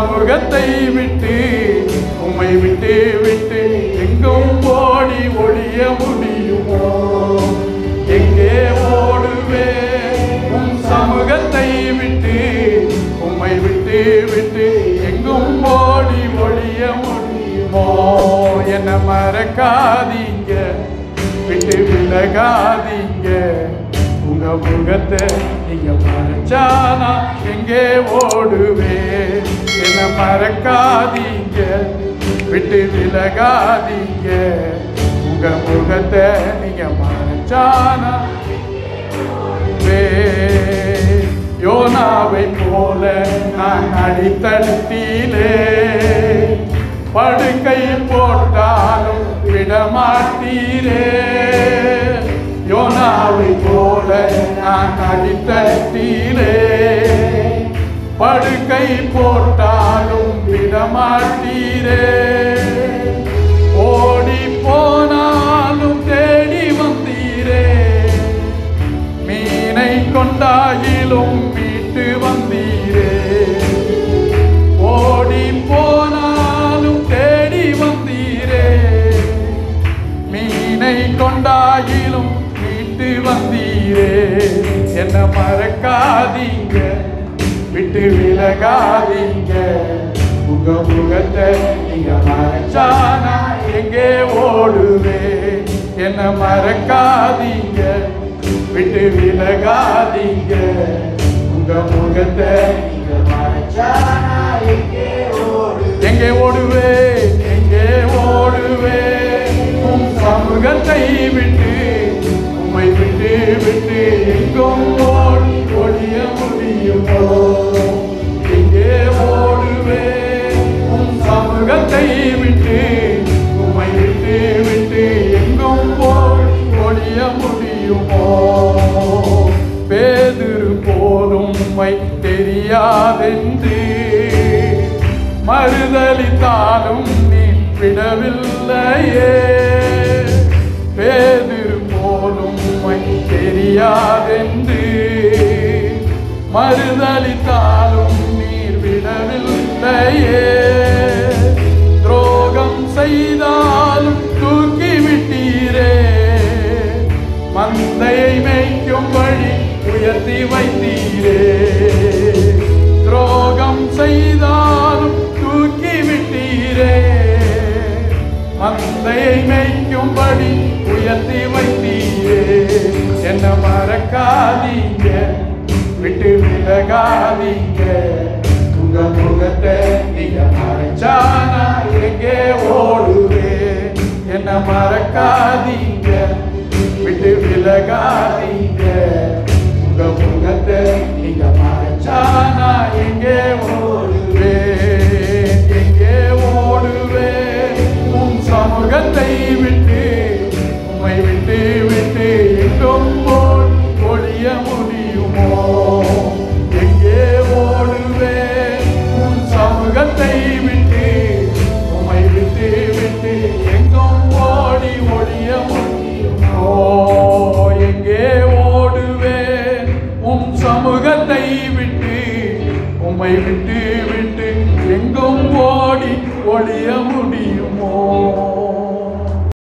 சமூகத்தை விட்டு உம்மை விட்டு விட்டு எங்கும் ஓடி ஒழிய முடியுமோ எங்கே ஓடுவே உம் சமூகத்தை விட்டு உம்மை விட்டு விட்டு எங்கும் ஓடி ஒழிய முடியுமோ என்ன மறக்காதீங்க விட்டு விலகாதீங்க உங்க முகத்தை நீங்க மறைச்சானா எங்கே ஓடுவே என்ன மறக்காதீங்க விட்டு விலகாதீங்க உங்க முகத்தை நீங்க மறைச்சானா வே யோனாவை போல நான் அடித்தடுத்திலே படுக்கை போட்டாலும் விடமாட்டீரே யோனாவை போல நான் அடித்தடுத்திலே படுக்கை போட்டாலும் விடமாட்டீரே ஓடி போனாலும் தேடி வந்தீரே மீனை கொண்டாயிலும் மீட்டு வந்தீரே ஓடி போனாலும் தேடி வந்தீரே மீனை கொண்டாயிலும் மீட்டு வந்தீரே என்ன மறக்காதீங்க விட்டு விலகாதீங்க உங்க முகத்தை நீங்க மறைச்சானா எங்கே ஓடுவே என்ன மறக்காதீங்க விட்டு விலகாதீங்க உங்க முகத்தை நீங்க மறைச்சானா எங்கே ஓடு எங்கே ஓடுவே எங்கே ஓடுவே உம் சமூகத்தை விட்டு உம்மை விட்டு விட்டு எங்கும் ஓடி ஒழிய முடியுமோ எங்கே ஓடுவே உம் சமூகத்தை விட்டு உம்மை விட்டு விட்டு எங்கும் ஓடி ஒழிய முடியுமோ பேதுரு போலும் உம்மை தெரியாதென்று மறுதளித்தாலும் நீ விடவில்லையே பேதிரு போலும் உம்மை தெரியாதென்று மறுதளித்தாலும் நீர் விடவில்லையே துரோகம் செய்தாலும் தூக்கி விட்டீரே மந்தையை மேய்க்கும் வழி உயர்த்தி வைத்தீரே துரோகம் செய்தாலும் தூக்கி விட்டீரே மந்தையை மேய்க்கும்படி உயர்த்தி வைத்தீரே என்ன மறக்காதீங்க விட்டு விலகாதீங்க உங்க முகத்தை நீங்க மறைச்சானா எங்கே ஓடுவே என்ன மறக்காதீங்க விட்டு விலகாதீங்க உங்க முகத்தை நீங்க மறைச்சானா எங்கே ஓடுவே எங்கே ஓடுவே உம் சமூகத்தை விட்டு உம்மை விட்டு விட்டு எங்கும் ஓடி ஒழிய முடியுமோ எங்கே ஓடுவே உம் சமூகத்தை விட்டு உம்மை விட்டு விட்டு எங்கும் ஓடி ஒழிய முடியுமோ எங்கே ஓடுவே உம் சமூகத்தை விட்டு உம்மை விட்டு